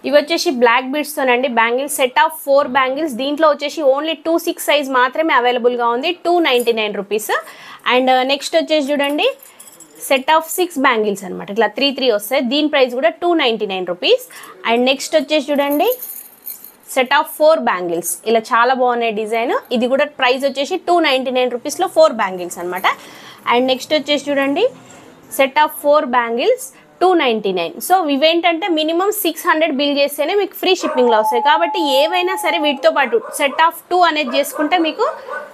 ఇవి వచ్చేసి బ్లాక్ బీడ్స్తోనండి bangles set of four bangles దీంట్లో వచ్చేసి ఓన్లీ టూ సిక్స్ సైజ్ మాత్రమే అవైలబుల్గా ఉంది two ninety nine rupees and next వచ్చేసి చూడండి సెట్ ఆఫ్ సిక్స్ బ్యాంగిల్స్ అనమాట ఇట్లా త్రీ త్రీ వస్తాయి దీని ప్రైస్ కూడా two ninety nine rupees and next వచ్చేసి చూడండి సెట్ ఆఫ్ ఫోర్ బ్యాంగిల్స్ ఇలా చాలా బాగున్నాయి డిజైన్ ఇది కూడా ప్రైస్ వచ్చేసి టూ నైంటీ నైన్ రూపీస్లో ఫోర్ బ్యాంగిల్స్ అనమాట అండ్ నెక్స్ట్ వచ్చేసి చూడండి set of four bangles two ninety nine so ఇవేంటంటే మినిమం సిక్స్ హండ్రెడ్ బిల్ చేస్తేనే మీకు ఫ్రీ షిప్పింగ్లో వస్తాయి కాబట్టి ఏవైనా సరే వీటితో పాటు సెట్ ఆఫ్ టూ అనేది చేసుకుంటే మీకు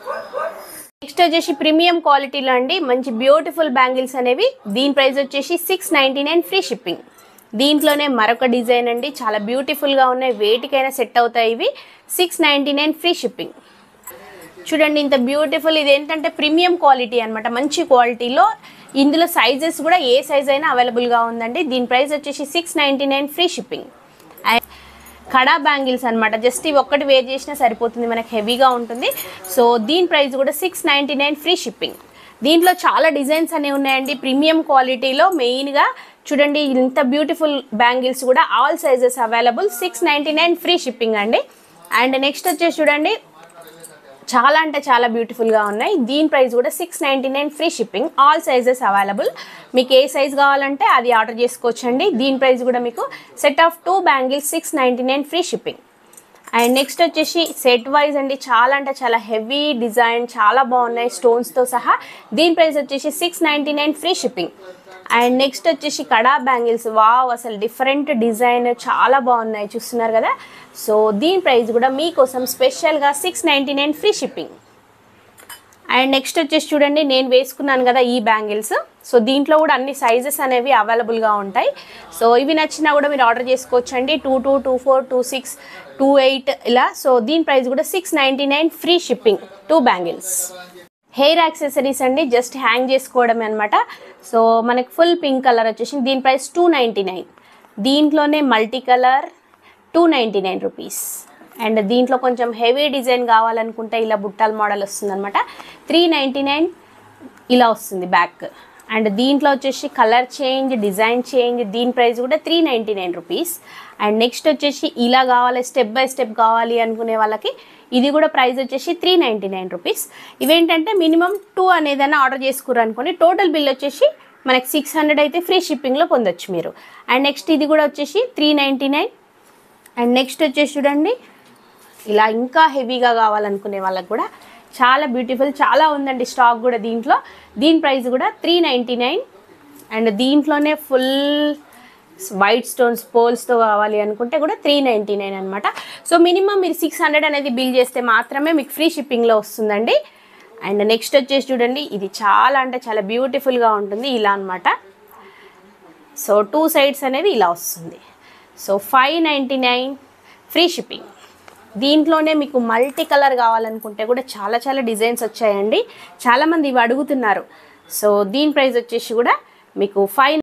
నెక్స్ట్ వచ్చేసి ప్రీమియం క్వాలిటీలో అండి మంచి బ్యూటిఫుల్ బ్యాంగిల్స్ అనేవి దీని ప్రైస్ వచ్చేసి six ninety nine free shipping దీంట్లోనే మరొక డిజైన్ అండి చాలా బ్యూటిఫుల్గా ఉన్నాయి వేటికైనా సెట్ అవుతాయి ఇవి six ninety nine free shipping చూడండి ఇంత బ్యూటిఫుల్ ఇది ఏంటంటే ప్రీమియం క్వాలిటీ అనమాట మంచి క్వాలిటీలో ఇందులో సైజెస్ కూడా ఏ సైజ్ అయినా అవైలబుల్గా ఉందండి దీని ప్రైస్ వచ్చేసి six ninety nine free shipping and kada bangles అనమాట జస్ట్ ఇవి ఒక్కటి వేర్ చేసినా సరిపోతుంది మనకి హెవీగా ఉంటుంది సో దీని ప్రైస్ కూడా six ninety nine free shipping దీంట్లో చాలా డిజైన్స్ అనేవి ఉన్నాయండి ప్రీమియం క్వాలిటీలో మెయిన్గా చూడండి ఇంత బ్యూటిఫుల్ బ్యాంగిల్స్ కూడా all sizes available six ninety nine free shipping అండి అండ్ నెక్స్ట్ వచ్చేసి చూడండి చాలా అంటే చాలా బ్యూటిఫుల్గా ఉన్నాయి దీని ప్రైస్ కూడా six ninety nine free shipping all sizes available మీకు ఏ సైజ్ కావాలంటే అది ఆర్డర్ చేసుకోవచ్చండి దీని ప్రైస్ కూడా మీకు set of two bangles six ninety nine free shipping and next వచ్చేసి సెట్ వైజ్ అండి చాలా అంటే చాలా హెవీ డిజైన్ చాలా బాగున్నాయి స్టోన్స్తో సహా దీని ప్రైస్ వచ్చేసి six ninety nine free shipping and next వచ్చేసి కడా బ్యాంగిల్స్ వావ్ అసలు డిఫరెంట్ డిజైన్ చాలా బాగున్నాయి చూస్తున్నారు కదా సో దీని ప్రైస్ కూడా మీకోసం స్పెషల్గా six ninety nine free shipping and next వచ్చేసి చూడండి నేను వేసుకున్నాను కదా ఈ బ్యాంగిల్స్ సో దీంట్లో కూడా అన్ని సైజెస్ అనేవి అవైలబుల్గా ఉంటాయి సో ఇవి నచ్చినా కూడా మీరు ఆర్డర్ చేసుకోవచ్చు అండి two two two four two six two eight ఇలా సో దీని ప్రైస్ కూడా six ninety nine free shipping two bangles hair accessories అండి జస్ట్ హ్యాంగ్ చేసుకోవడమే అనమాట సో మనకి ఫుల్ పింక్ కలర్ వచ్చేసి దీని ప్రైస్ టూ నైంటీ నైన్ దీంట్లోనే multi colour two ninety nine rupees and దీంట్లో కొంచెం హెవీ డిజైన్ కావాలనుకుంటే ఇలా బుట్టాల మోడల్ వస్తుంది అనమాట త్రీ నైంటీ నైన్ ఇలా వస్తుంది బ్యాక్ అండ్ దీంట్లో వచ్చేసి కలర్ చేంజ్ డిజైన్ చేంజ్ దీని ప్రైస్ కూడా three ninety nine rupees and next వచ్చేసి ఇలా కావాలి స్టెప్ బై స్టెప్ కావాలి అనుకునే వాళ్ళకి ఇది కూడా ప్రైస్ వచ్చేసి త్రీ నైంటీ నైన్ రూపీస్ ఇవేంటంటే మినిమం టూ అనేదైనా ఆర్డర్ చేసుకున్నారు అనుకోండి టోటల్ బిల్ వచ్చేసి మనకి సిక్స్ హండ్రెడ్ అయితే ఫ్రీ షిప్పింగ్లో పొందొచ్చు మీరు అండ్ నెక్స్ట్ ఇది కూడా వచ్చేసి three ninety nine and next వచ్చేసి చూడండి ఇలా ఇంకా హెవీగా కావాలనుకునే వాళ్ళకి కూడా చాలా బ్యూటిఫుల్ చాలా ఉందండి స్టాక్ కూడా దీంట్లో దీని ప్రైస్ కూడా త్రీ నైంటీ నైన్ అండ్ దీంట్లోనే ఫుల్ వైట్ స్టోన్స్ పోల్స్తో కావాలి అనుకుంటే కూడా త్రీ నైంటీ నైన్ అనమాట సో మినిమం మీరు సిక్స్ హండ్రెడ్ అనేది బిల్ చేస్తే మాత్రమే మీకు ఫ్రీ షిప్పింగ్లో వస్తుందండి అండ్ నెక్స్ట్ వచ్చేసి చూడండి ఇది చాలా అంటే చాలా బ్యూటిఫుల్గా ఉంటుంది ఇలా అనమాట సో టూ సైడ్స్ అనేవి ఇలా వస్తుంది so five ninety nine free shipping దీంట్లోనే మీకు మల్టీ కలర్ కావాలనుకుంటే కూడా చాలా చాలా డిజైన్స్ వచ్చాయండి చాలామంది ఇవి అడుగుతున్నారు సో దీని ప్రైస్ వచ్చేసి కూడా మీకు ఫైవ్